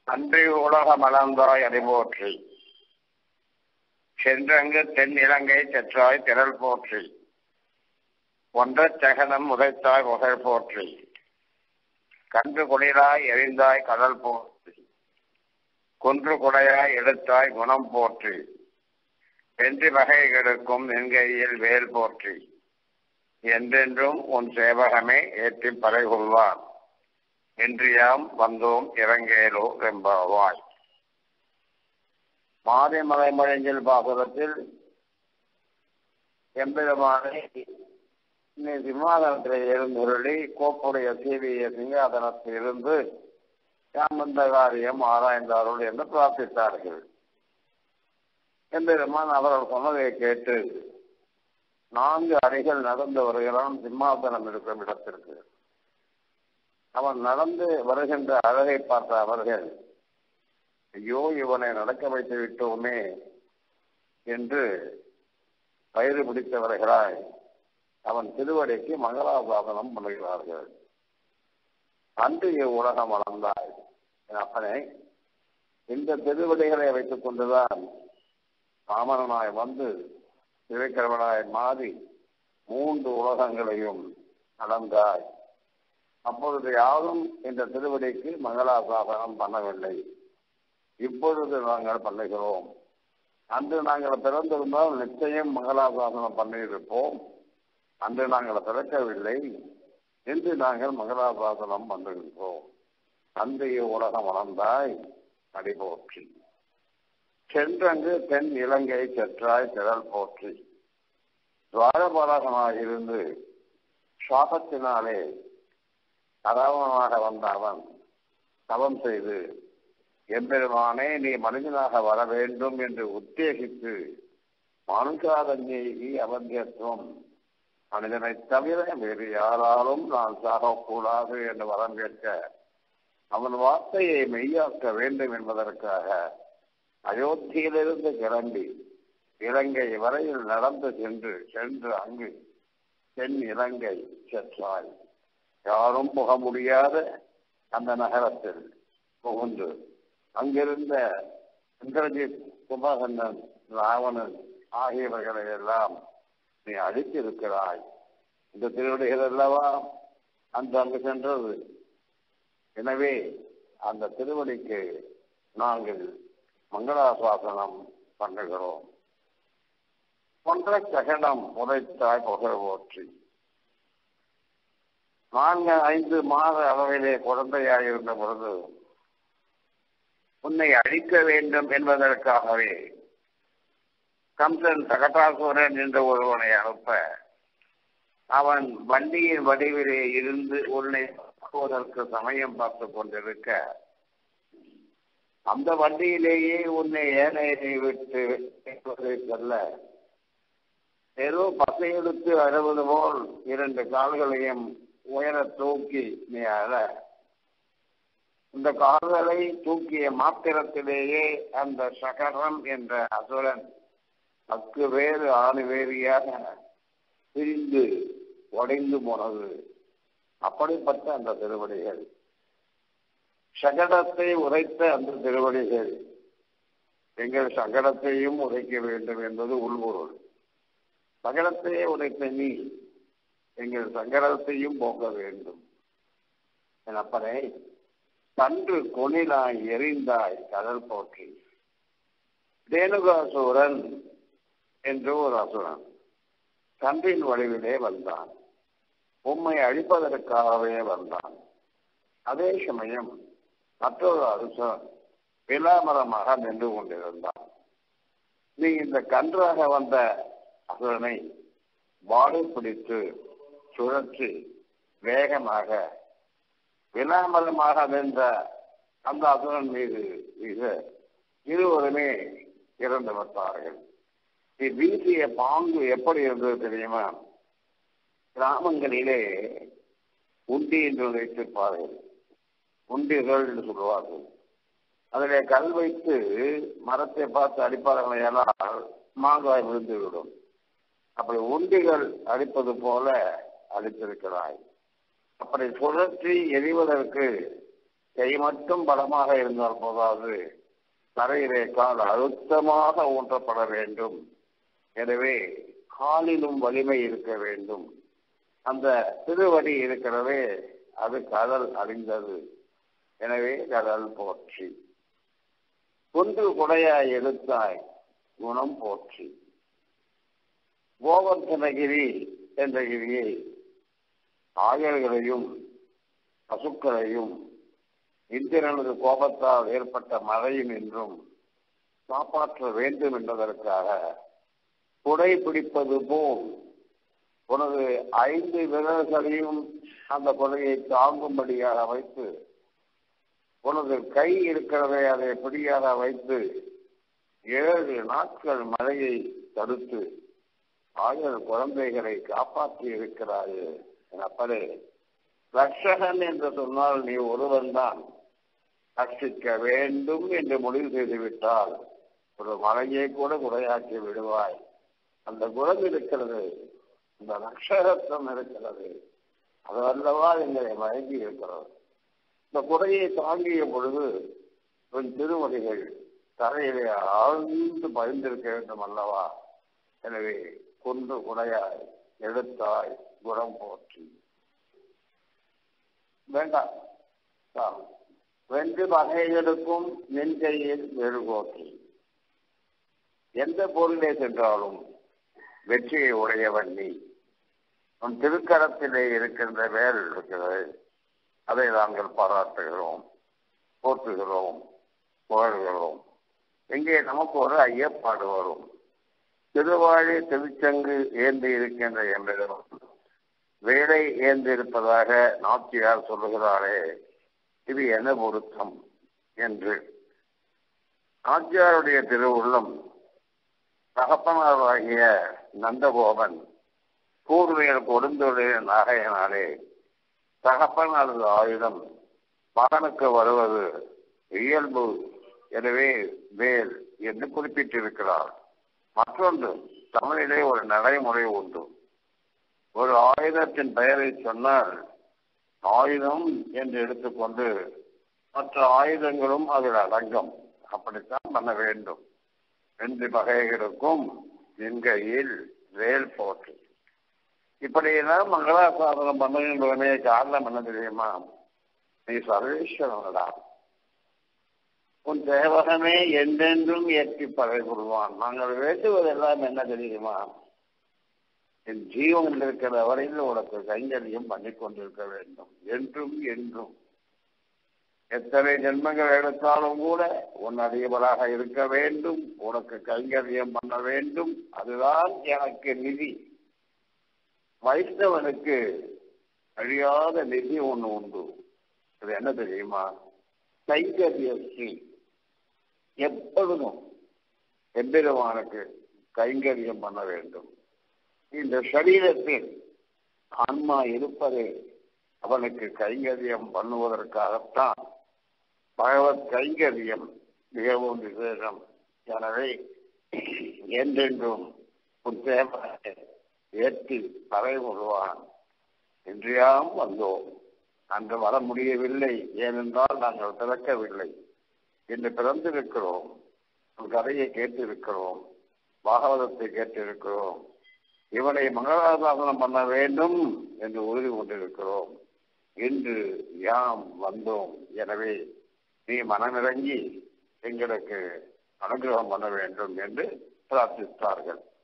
அன்றி உலக மலர்ந்தாய் அறிவோற்றி சென்றங்கு தென் இலங்கை செற்றாய் திரள் போற்றி ஒன்றச் சகனம் உதைத்தாய் புகழ் போற்றி கன்று குளிராய் எரிந்தாய் கடல் போற்றி குன்று குடையாய் எடுத்தாய் குணம் போற்றி வென்றி வகை கெடுக்கும் என்கையில் வேல் போற்றி என்றென்றும் உன் சேவகமே ஏற்றி பறை கொள்வான் என்று யாம் வந்தோம் இறங்கேலோ என்பவாய் மாரிமலை மழைஞ்சில் பாசுரத்தில் எம்பெருமானை நீ சிம்மாதனத்தில் எழுந்துருளி கோப்புடைய சீவிய சிங்காதனத்தில் இருந்து யாம் வந்த காரியம் ஆராய்ந்தார்கள் என்று பிரார்த்தித்தார்கள் எம்பெருமான் அவர்கள் சொன்னதை கேட்டு நான்கு அடிகள் நடந்து வருகிறான் சிம்மாசனம் இருக்கும் இடத்திற்கு அவன் நடந்து வருகின்ற அழகை பார்த்த அவர்கள் ஐயோ இவனை நடக்க வைத்து விட்டோமே என்று பயிறு பிடித்தவர்களாய் அவன் திருவடிக்கு மங்களாசாசனம் பண்ணுகிறார்கள் அன்று இவ்வுலகம் வளர்ந்தாய் அப்பனே இந்த திருவடிகளை வைத்துக் கொண்டுதான் ராமனாய் வந்து திரைக்கிழவனாய் மாறி மூன்று உலகங்களையும் நடந்தாய் அப்பொழுது யாரும் இந்த திருவடிக்கு மங்களாசாசனம் பண்ணவில்லை இப்பொழுது நாங்கள் பண்ணுகிறோம் அன்று நாங்கள் பிறந்திருந்தால் நிச்சயம் மங்களாசாசனம் பண்ணியிருப்போம் அன்று நாங்கள் பிறக்கவில்லை இன்று நாங்கள் மங்களாசாசனம் பண்ணுகின்றோம் அன்றைய உலகம் வளர்ந்தாய் அடிபோற்றி சென்றங்கு தென் இலங்கை செற்றாய் திரள் போற்றி துவாரபாலகனாக இருந்து சுவாசத்தினாலே கதாவனாக வந்த அவன் தவம் செய்து எம்பெருமானே நீ மனிதனாக வர வேண்டும் என்று உத்தேசித்து மனுஷாதன்யை அவந்தியத்துவம் மனிதனை தவிர வேறு யாராலும் நான் சாகக்கூடாது என்று வரம் கேட்க அவன் வார்த்தையை மெய்யாக்க வேண்டும் என்பதற்காக அயோத்தியிலிருந்து கிளம்பி இலங்கை வரையில் நடந்து சென்று சென்று அங்கு தென் இலங்கை சென்றாய் யாரும் புக முடியாத அந்த நகரத்தில் புகுந்து அங்கிருந்த இந்திரஜித் கும்பகர்ணன் ராவணன் ஆகியவர்களை எல்லாம் நீ அழித்திருக்கிறாய் இந்த திருவடிகள் அல்லவா அந்த அங்கு சென்றது எனவே அந்த திருவடிக்கு நாங்கள் மங்களாசாசனம் பண்ணுகிறோம் ஒன்ற சகடம் உரைத்தாய் புகழ் போற்றி நான்கு ஐந்து மாத அளவிலே குழந்தையாயிருந்த பொழுது உன்னை அழிக்க வேண்டும் என்பதற்காகவே கம்சன் சகட்டாசூரன் என்ற ஒருவனை அனுப்ப அவன் வண்டியின் வடிவிலே இருந்து உன்னை தாக்குவதற்கு சமயம் பார்த்து கொண்டிருக்க அந்த வண்டியிலேயே உன்னை ஏனையை விட்டு செல்ல ஏதோ பசையெடுத்து அறுபது போல் இரண்டு கால்களையும் உயர தூக்கி நீ அழ இந்த கால்களை தூக்கிய மாத்திரத்திலேயே அந்த சகரம் என்ற அசுரன் அக்கு வேறு ஆணு வேறியாக பிரிந்து உடைந்து போனது அப்படிப்பட்ட அந்த திருவடிகள் சகடத்தை உரைத்த அந்த திருவடிகள் எங்கள் சகடத்தையும் உரைக்க வேண்டும் என்பது உள்பொருள் சகடத்தையே உரைத்த நீ எங்கள் சங்கடத்தையும் போக்க வேண்டும் என் அப்பனே கன்று கொனிலாய் எரிந்தாய் கடல் போற்றி தேனுகாசூரன் என்று ஒரு அசுரன் கன்றின் வடிவிலே வந்தான் உம்மை அழிப்பதற்காகவே வந்தான் அதே சமயம் மற்றொரு அரசன் விலாமரமாக நின்று கொண்டிருந்தான் நீ இந்த கன்றாக வந்த அசுரனை வாடு பிடித்து சுழற்றி வேகமாக விலாமரமாக நின்ற அந்த அசுரன் மீது வீச இருவருமே இறந்து விட்டார்கள் நீ வீசிய பாங்கு எப்படி இருந்தது தெரியுமா கிராமங்களிலே உண்டி என்று வைத்திருப்பார்கள் உண்டிகள் என்று சொல்லுவார்கள் அதிலே கல் வைத்து மரத்தை பார்த்து அடிப்பார்கள் ஏனால் மாங்காய் விழுந்துவிடும் அப்படி உண்டிகள் அடிப்பது போல அடித்திருக்கிறாய் அப்படி சுழற்றி எரிவதற்கு கை மட்டும் பலமாக இருந்தால் போதாது தரையிலே கால் அழுத்தமாக ஊன்றப்பட வேண்டும் எனவே காலிலும் வலிமை இருக்க வேண்டும் அந்த திருவடி இருக்கிறதே அது கடல் அறிந்தது எனவே கடல் போற்றி குன்று குடையாய் எழுத்தாய் குணம் போற்றி கோவர்த்தனகிரி என்ற கிரியை ஆயர்களையும் பசுக்களையும் இந்திரனது கோபத்தால் ஏற்பட்ட மழையும் என்றும் காப்பாற்ற வேண்டும் என்பதற்காக குடை பிடிப்பது போல் உனது ஐந்து விரல்களையும் அந்த குடையை தாங்கும்படியாக வைத்து உனது கை இருக்கிறதை அதை பிடியாக வைத்து ஏழு நாட்கள் மழையை தடுத்து ஆயிரம் குழந்தைகளை காப்பாற்றி இருக்கிறாயே அப்பலே ரட்சகன் என்று சொன்னால் நீ ஒருவன் தான் ரட்சிக்க வேண்டும் என்று முடிவு செய்துவிட்டால் ஒரு மலையை கூட குறையாக்கி விடுவாய் அந்த குணம் இருக்கிறது அந்த ரட்சகத்துவம் இருக்கிறது அது அல்லவா எங்களை மயங்கி இருக்கிறது இந்த குறையை தாங்கிய பொழுது உன் திருமணிகள் தரையிலே ஆழ்ந்து பயந்திருக்க வேண்டும் அல்லவா எனவே குன்று குடையாய் எடுத்தாய் குணம் போற்றி வேண்டாம் ரெண்டு வகைகளுக்கும் நெஞ்சையில் மெழுகோற்றி எந்த பொருளே சென்றாலும் வெற்றியை உடையவன் நீ உன் திருக்கரத்திலே இருக்கின்ற வேல் இருக்கிறது அதை நாங்கள் பாராட்டுகிறோம் போற்றுகிறோம் புகழ்கிறோம் இங்கே நமக்கு ஒரு ஐயப்பாடு வரும் திருவாழி திருச்சங்கு ஏந்தி இருக்கின்ற எம்பிடம் வேலை ஏந்திருப்பதாக நாச்சியார் சொல்லுகிறாரே இது என்ன பொருத்தம் என்று நாச்சியாருடைய திருவுள்ளம் தகப்பனாராகிய நந்தகோபன் கூர்வேல் கொடுந்துடைய நகையினாலே தகப்பனது ஆயுதம் மகனுக்கு வருவது இயல்பு எனவே வேல் என்று குறிப்பிட்டிருக்கிறார் மற்றொன்று தமிழிலே ஒரு நடைமுறை உண்டு ஒரு ஆயுதத்தின் பெயரை சொன்னால் ஆயுதம் என்று எடுத்துக்கொண்டு மற்ற ஆயுதங்களும் அதில் அடங்கும் அப்படித்தான் பண்ண வேண்டும் ரெண்டு வகைகளுக்கும் என் கையில் வேல் போட்டு இப்படியெல்லாம் மங்களாசாதனம் பண்ணுகின்றவனே காரணம் என்ன தெரியுமா நீ சர்வேஸ்வரனடா உன் தேவகமே என்றென்றும் ஏற்றி பகை கொள்வான் நாங்கள் வேண்டுவதெல்லாம் என்ன தெரியுமா என் ஜீவன் இருக்கிற வரையில் உனக்கு கைங்கரியம் பண்ணி கொண்டிருக்க வேண்டும் என்றும் என்றும் எத்தனை ஜென்மங்கள் எடுத்தாலும் கூட உன் அடியவராக இருக்க வேண்டும் உனக்கு கைங்கரியம் பண்ண வேண்டும் அதுதான் எனக்கு நிதி வைஷ்ணவனுக்கு அழியாத நிதி ஒண்ணு உண்டு அது என்ன தெரியுமா கைங்கரிய ஸ்ரீ எப்பொழுதும் எம்பெருமானுக்கு கைங்கரியம் பண்ண வேண்டும் இந்த சரீரத்தில் ஆன்மா இருப்பதே அவனுக்கு கைங்கரியம் பண்ணுவதற்காகத்தான் பகவத் கைங்கரியம் மிகவும் விசேஷம் எனவே என்றென்றும் உன் தேவையை ஏற்றி பறை கொள்வான் இன்றையாம் வந்தோம் அன்று வர முடியவில்லை ஏனென்றால் நாங்கள் பிறக்கவில்லை இன்று பிறந்திருக்கிறோம் உன் கதையை கேட்டிருக்கிறோம் பாகவதத்தை கேட்டிருக்கிறோம் இவனை மங்களாசாசனம் பண்ண வேண்டும் என்று உறுதி கொண்டிருக்கிறோம் இன்று யாம் வந்தோம் எனவே நீ மனமிறங்கி எங்களுக்கு அனுகிரகம் பண்ண வேண்டும் என்று பிரார்த்தித்தார்கள்